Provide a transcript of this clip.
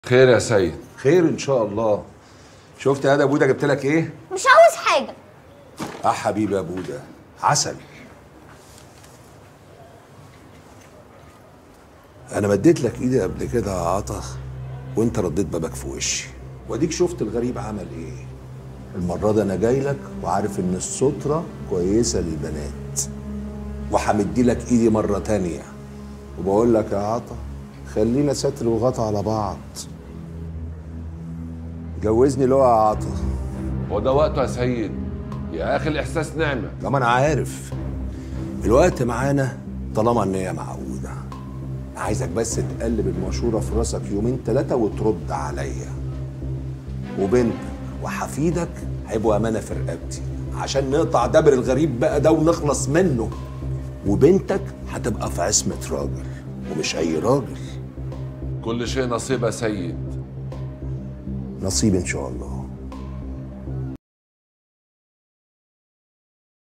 خير يا سيد خير ان شاء الله شفت يا ده بوده جبت لك ايه مش عاوز حاجة اه حبيبي يا بوده عسل انا مديت لك ايدي قبل كده يا عطا وانت رديت بابك في وشي واديك شفت الغريب عمل ايه المره دي انا جاي لك وعارف ان الستره كويسه للبنات وهمدي لك ايدي مره تانية وبقول لك يا عطا خلينا ستر وغطا على بعض جوزني له يا عطا هو ده وقته يا سيد يا اخي الاحساس نعمه طب انا عارف الوقت معانا طالما ان هي معقوده عايزك بس تقلب المشوره في راسك يومين ثلاثه وترد عليا وبنتك وحفيدك هيبقوا امانه في رقبتي عشان نقطع دبر الغريب بقى ده ونخلص منه وبنتك هتبقى في عصمه راجل ومش اي راجل كل شيء نصيب يا سيد نصيب ان شاء الله